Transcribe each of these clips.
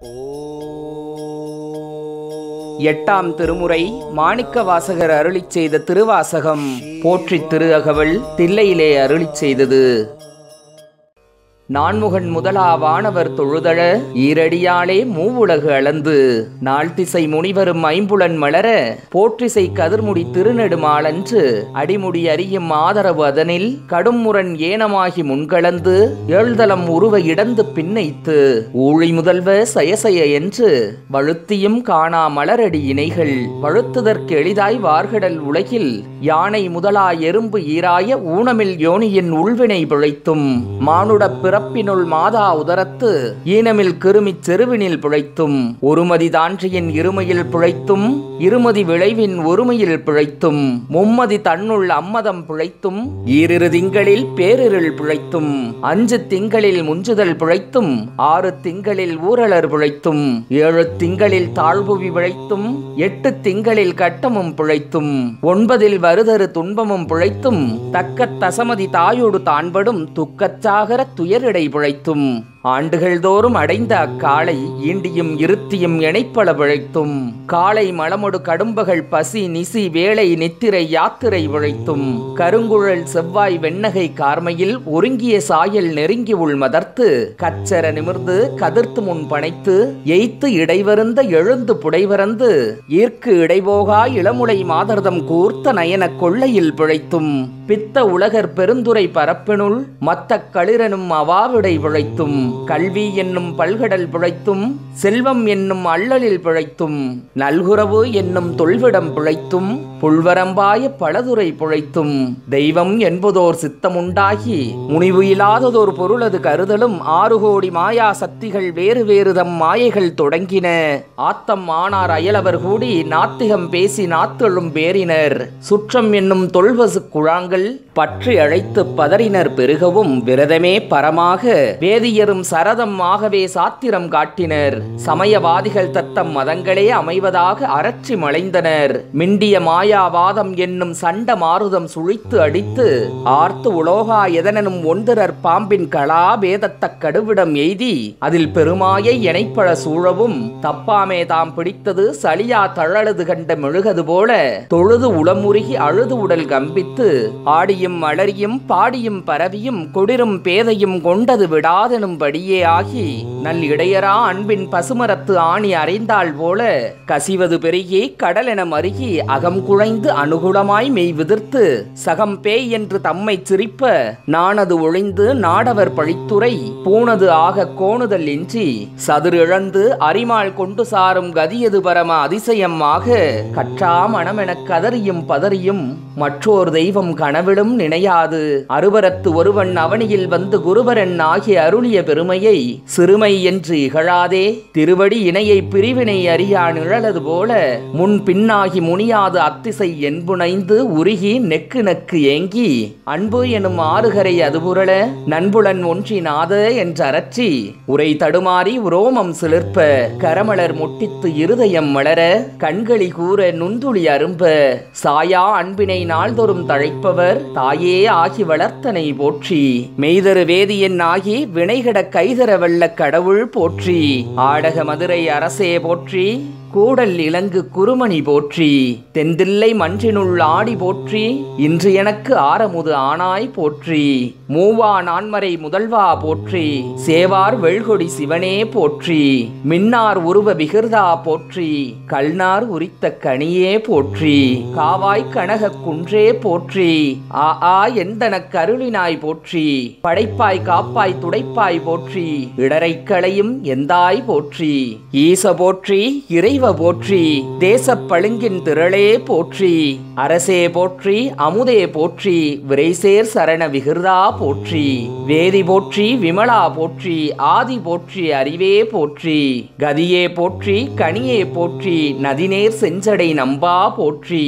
எட்டாம் திருமுறை மாணிக்க வாசகர் அருளிச் செய்த திருவாசகம் போற்றித் திரு அகவல் தில்லையிலே அருளிச் செய்தது நான்முகன் முதலா வானவர் தொழுதழ ஈரடியாலே மூவுலகு அளந்து நாள்திசை முனிவரும் ஐம்புலன் மலர போற்றிசை கதிர்முடி திருநெடுமாளன்று அடிமுடி அறியும் ஆதரவு அதனில் கடும்முரண் ஏனமாகி முன்கலந்து ஏழ்தலம் உருவ இடந்து பின்னைத்து ஊழி முதல்வ சயசய என்று வழுத்தியும் காணா மலரடி இணைகள் வழுத்துதற்கு எளிதாய் வார்கடல் உலகில் யானை முதலா எறும்பு ஈராய ஊனமில் யோனியின் உள்வினை பிழைத்தும் மானுடப் பிறப்பினுள் மாதா உதரத்து ஈனமில் கிருமிச் செருவினில் பிழைத்தும் ஒருமதி தான்றியின் இருமையில் பிழைத்தும் இருமதி விளைவின் ஒருமையில் பிழைத்தும் மும்மதி தன்னுள் அம்மதம் பிழைத்தும் ஈரிரு திங்களில் பேரிருள் பிழைத்தும் அஞ்சு திங்களில் முஞ்சுதல் பிழைத்தும் ஆறு திங்களில் ஊரலர் பிழைத்தும் ஏழு திங்களில் தாழ்வுவி பிழைத்தும் எட்டு திங்களில் கட்டமும் பிழைத்தும் ஒன்பதில் வருதரு துன்பமும் பிழைத்தும் தக்க தசமதி தாயோடு தான்படும் துக்கச்சாகர துயரிடை பிழைத்தும் ஆண்டுகள் தோறும் அடைந்த அக்காலை ஈண்டியும் இருத்தியும் இணைப்பள பிழைத்தும் காலை மலமொடு கடும்பகள் பசி நிசி வேலை நித்திரை யாத்திரை விழைத்தும் கருங்குழல் செவ்வாய் வெண்ணகை கார்மையில் ஒருங்கிய சாயல் நெருங்கி உள் மதர்த்து கச்சர நிமிர்ந்து கதிர்த்து முன் பனைத்து எய்த்து இடைவருந்த எழுந்து புடைவரந்து ஈர்க்கு இடைபோகா இளமுலை மாதர்தம் கூர்த்த நயன கொள்ளையில் பிழைத்தும் பித்த உலகர் பெருந்துரை பரப்பினுள் மத்த களிரனும் அவாவிடை பிழைத்தும் கல்வி என்னும் பல்கடல் பிழைத்தும் செல்வம் என்னும் அள்ளலில் பிழைத்தும் நல்குறவு என்னும் தொல்விடம் பிழைத்தும் புல்வரம்பாய பலதுரை பிழைத்தும் தெய்வம் என்பதோர் சித்தமுண்டாகி முனிவு இல்லாததோர் பொருளது கருதலும் ஆறு கோடி மாயா சக்திகள் வேறு வேறு தம் மாயைகள் தொடங்கின ஆத்தம் ஆனார் அயலவர் கூடி நாத்திகம் பேசி நாத்தெழும் பேரினர் சுற்றம் என்னும் தொல்வசு குழாங்கள் பற்றி அழைத்து பதறினர் பெருகவும் விரதமே பரமாக வேதியரும் சரதம் ஆகவே சாத்திரம் காட்டினர் சமயவாதிகள் தத்தம் மதங்களே அமைவதாக அரற்றி மலைந்தனர் மிண்டிய மாயாவாதம் என்னும் சண்ட மாருதம் சுழித்து அடித்து ஆர்த்து உலோகா எதனனும் ஒன்றிரர் பாம்பின் கலா பேதத்தக் கடுவிடம் எய்தி அதில் பெருமாயை எனைப்பழ சூழவும் தப்பாமே தாம் பிடித்தது சலியா தழலது கண்ட மெழுகது போல தொழுது உளமுருகி அழுது உடல் கம்பித்து ஆடியும் அலறியும் பாடியும் பரவியும் கொடிரும் பேதையும் கொண்டது விடாதெனும்படியே ஆகி நல் இடையரா அன்பின் பசுமரத்து ஆணி அறைந்தாள் போல கசிவது பெருகி கடலென மருகி அகம் குழைந்து அனுகுலமாய் மெய் விதிர்த்து சகம் பேய் என்று தம்மை சிரிப்ப நானது ஒழிந்து நாடவர் பழித்துரை பூனது ஆக கோணுதல் இன்றி சதுர் இழந்து அரிமாள் கொண்டு சாரும் கதியது பரம அதிசயமாக கற்றா மனமெனக் கதறியும் பதறியும் மற்றோர் தெய்வம் கனவிலும் நினையாது அருவரத்து ஒருவன் அவனியில் வந்து குருவரன் ஆகிய அருளிய பெருமையை சிறுமை என்று இகழாதே திருவடி இணையை பிரிவினை அறியா நிழலது போல முன் பின்னாகி முனியாது அத்திசை என்புனைந்து உருகி நெக்கு நெக்கு ஏங்கி அன்பு எனும் ஆறுகரை அதுபுரள நண்புலன் ஒன்றினாத என்றரற்றி உரை தடுமாறி உரோமம் சிலிர்ப்ப கரமலர் முட்டித்து இருதயம் மலர கண்களி கூற நுந்துளி அரும்ப சாயா அன்பினை நாள்தோறும் தழைப்பவர் தாயே ஆகி வளர்த்தனை போற்றி மெய்தரு வேதியன் ஆகி வினைகட கைதர வெள்ள கடவுள் போற்றி ஆடக மதுரை அரசே போற்றி கூடல் இலங்கு குருமணி போற்றி தெந்தில்லை மன்றினுள் ஆடி போற்றி இன்று எனக்கு ஆரமுது ஆனாய் போற்றி மூவா நான்மறை முதல்வா போற்றி சேவார் வெள்கொடி சிவனே போற்றி மின்னார் உருவ விகிர்தா போற்றி கல்நார் உரித்த கனியே போற்றி காவாய் கனக குன்றே போற்றி ஆ ஆ எந்தனக் கருளினாய் போற்றி படைப்பாய் காப்பாய் துடைப்பாய் போற்றி இடரைக் களையும் எந்தாய் போற்றி ஈச போற்றி இறைவ போற்றி தேசப் பழுங்கின் திரளே போற்றி அரசே போற்றி அமுதே போற்றி விரைசேர் சரண விகிர்தா போற்றி வேதி போற்றி விமலா போற்றி ஆதி போற்றி அறிவே போற்றி கதியே போற்றி கனியே போற்றி நதிநேர் செஞ்சடை நம்பா போற்றி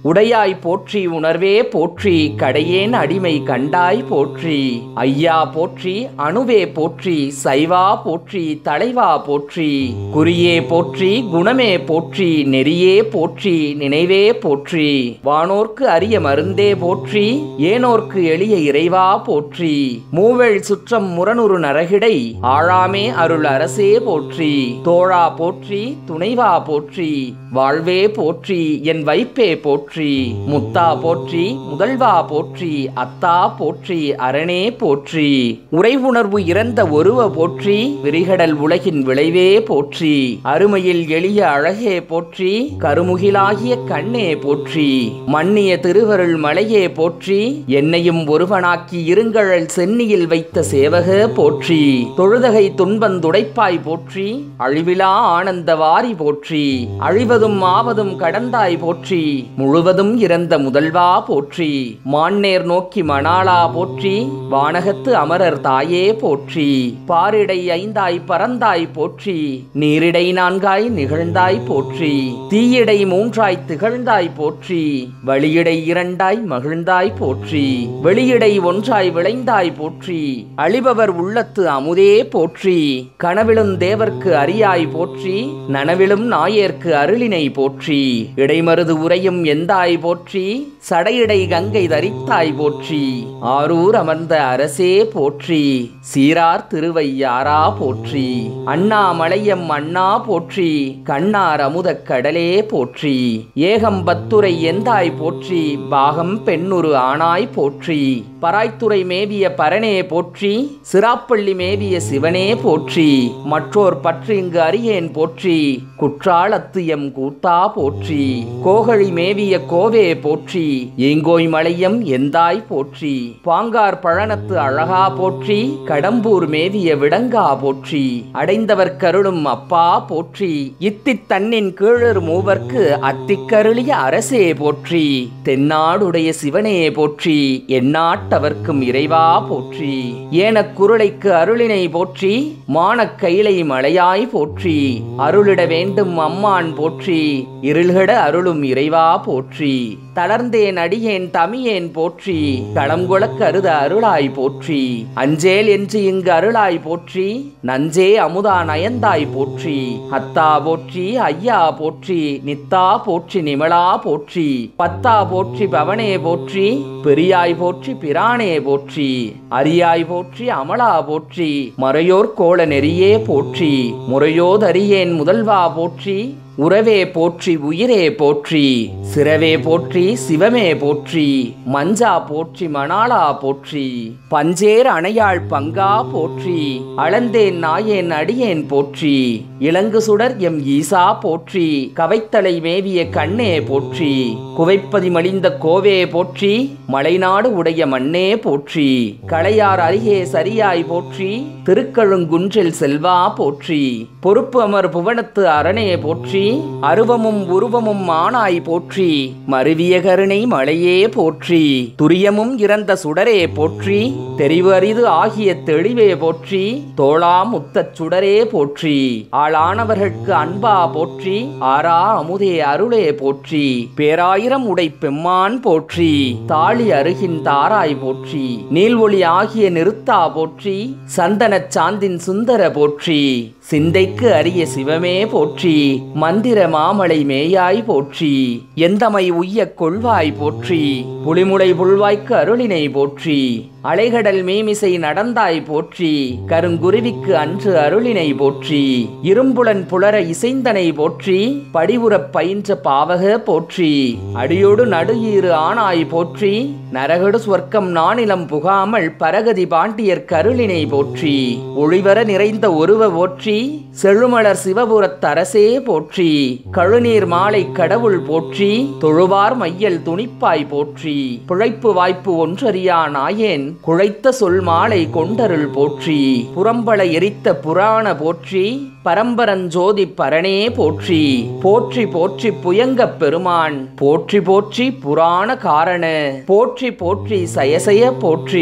உடையாய் போற்றி உணர்வே போற்றி கடையேன் அடிமை கண்டாய் போற்றி ஐயா போற்றி அணுவே போற்றி சைவா போற்றி தலைவா போற்றி குறியே போற்றி குணமே போற்றி நெறியே போற்றி நினைவே போற்றி வானோர்க்கு அரிய மருந்தே போற்றி ஏனோர்க்கு எளிய இறைவா போற்றி மூவெள் சுற்றம் முரணுறு நரகிடை ஆழாமே அருள் அரசே போற்றி தோழா போற்றி துணைவா போற்றி வாழ்வே போற்றி என் வைப்பே போற்றி முத்தா போற்றி முதல்வா போற்றி அத்தா போற்றி அரணே போற்றி உரை உணர்வு இறந்த ஒருவ போற்றி விரிகடல் உலகின் விளைவே போற்றி அருமையில் எளிய அழகே போற்றி கருமுகிலாகிய கண்ணே போற்றி மன்னிய திருவருள் மலையே போற்றி என்னையும் ஒருவனாக்கி இருங்கழல் சென்னியில் வைத்த சேவக போற்றி தொழுதகை துன்பந்துடைப்பாய் போற்றி அழிவிலா ஆனந்த வாரி போற்றி அழிவதும் ஆவதும் கடந்தாய் போற்றி முழுவதும் இறந்த முதல்வா போற்றி மான்னேர் நோக்கி மணாளா போற்றி வானகத்து அமரர் தாயே போற்றி பாரிடை ஐந்தாய் பறந்தாய் போற்றி நீரிடை நான்காய் நிகழ்ந்தாய் போற்றி தீயிடை மூன்றாய் திகழ்ந்தாய் போற்றி வழியிடை இரண்டாய் மகிழ்ந்தாய் போற்றி வெளியிடை ஒன்றாய் விளைந்தாய் போற்றி அழிபவர் உள்ளத்து அமுதே போற்றி கனவிலும் தேவர்க்கு அரியாய் போற்றி நனவிலும் நாயேற்கு அருளினை போற்றி இடைமருது உரையும் எந்தாய் போற்றி சடையிடை கங்கை தரித்தாய் போற்றி ஆரூர் அமர்ந்த அரசே போற்றி சீரார் திருவையாரா போற்றி அண்ணாமலையம் அண்ணா போற்றி கண்ணார் அமுதக் கடலே போற்றி ஏகம் பத்துரை எந்தாய் போற்றி பாகம் பெண்ணுரு ஆனாய் போற்றி பராய்த்துறை மேவிய பரனே போற்றி சிராப்பள்ளி மேவிய சிவனே போற்றி மற்றோர் பற்று இங்கு அறியேன் போற்றி குற்றாலத்து எம் கூத்தா போற்றி கோகழி மேவிய கோவே போற்றி ஏங்கோய் மலையம் எந்தாய் போற்றி பாங்கார் பழனத்து அழகா போற்றி கடம்பூர் மேவிய விடங்கா போற்றி அடைந்தவர் கருளும் அப்பா போற்றி இத்தித் தன்னின் கீழர் மூவர்க்கு அத்திக்கருளிய அரசே போற்றி தென்னாடுடைய சிவனே போற்றி எந்நாட்டவர்க்கும் இறைவா போற்றி ஏனக் குருளைக்கு அருளினை போற்றி மானக் கைலை மலையாய் போற்றி அருளிட வேண்டும் அம்மான் போற்றி இருள்கட அருளும் இறைவா போற்றி தளர்ந்தேன் அடியேன் தமியேன் போற்றி களம்குளக் கருத அருளாய் போற்றி அஞ்சேல் என்று இங்கு அருளாய் போற்றி நஞ்சே அமுதா நயந்தாய் போற்றி அத்தா போற்றி ஐயா போற்றி நித்தா போற்றி நிமலா போற்றி பத்தா போற்றி பவனே போற்றி பெரியாய் போற்றி பிரானே போற்றி அரியாய் போற்றி அமலா போற்றி மறையோர் கோல நெறியே போற்றி முறையோதறியேன் முதல்வா போற்றி உறவே போற்றி உயிரே போற்றி சிறவே போற்றி சிவமே போற்றி மஞ்சா போற்றி மணாளா போற்றி பஞ்சேர் அணையாள் பங்கா போற்றி அளந்தேன் நாயேன் அடியேன் போற்றி இளங்கு சுடர் எம் ஈசா போற்றி கவைத்தலை மேவிய கண்ணே போற்றி குவைப்பதி மலிந்த கோவே போற்றி மலைநாடு உடைய மண்ணே போற்றி களையார் அருகே சரியாய் போற்றி திருக்கழுங்குன்றில் செல்வா போற்றி பொறுப்பு அமர் புவனத்து அரணே போற்றி அருவமும் உருவமும் ஆனாய் போற்றி மருவிய கருணை மலையே போற்றி துரியமும் இறந்த சுடரே போற்றி தெரிவு அரிது ஆகிய தெளிவே போற்றி தோளா முத்தச் சுடரே போற்றி ஆளானவர்களுக்கு அன்பா போற்றி ஆரா அமுதே அருளே போற்றி பேராயிரம் உடை பெம்மான் போற்றி தாளி அருகின் தாராய் போற்றி நீள்வொளி ஆகிய நிறுத்தா போற்றி சந்தனச் சாந்தின் சுந்தர போற்றி சிந்தைக்கு அரிய சிவமே போற்றி மந்திர மாமலை மேயாய் போற்றி எந்தமை உய்யக் கொள்வாய் போற்றி புலிமுளை புல்வாய்க்கு அருளினை போற்றி அலைகடல் மீமிசை நடந்தாய் போற்றி கருங்குருவிக்கு அன்று அருளினை போற்றி இரும்புலன் புலர இசைந்தனை போற்றி படிவுறப் பயின்ற பாவக போற்றி அடியோடு நடுஈறு ஆனாய் போற்றி நரகடு சொர்க்கம் நானிலம் புகாமல் பரகதி பாண்டியர் கருளினை போற்றி ஒளிவர நிறைந்த ஒருவ போற்றி செழுமலர் சிவபுரத் அரசே போற்றி கழுநீர் மாலை கடவுள் போற்றி தொழுவார் மையல் துணிப்பாய் போற்றி பிழைப்பு வாய்ப்பு ஒன்றறியா நாயேன் குழைத்த சொல் மாலை கொண்டருள் போற்றி புறம்பல எரித்த புராண போற்றி பரம்பரஞ்சோதி பரணே போற்றி போற்றி போற்றி புயங்கப் பெருமான் போற்றி போற்றி புராண காரண போற்றி போற்றி சயசய போற்றி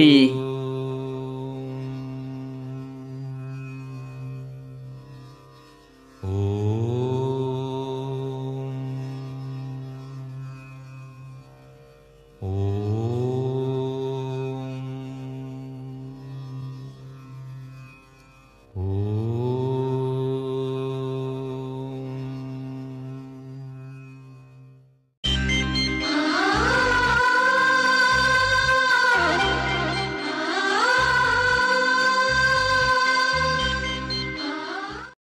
ஓம்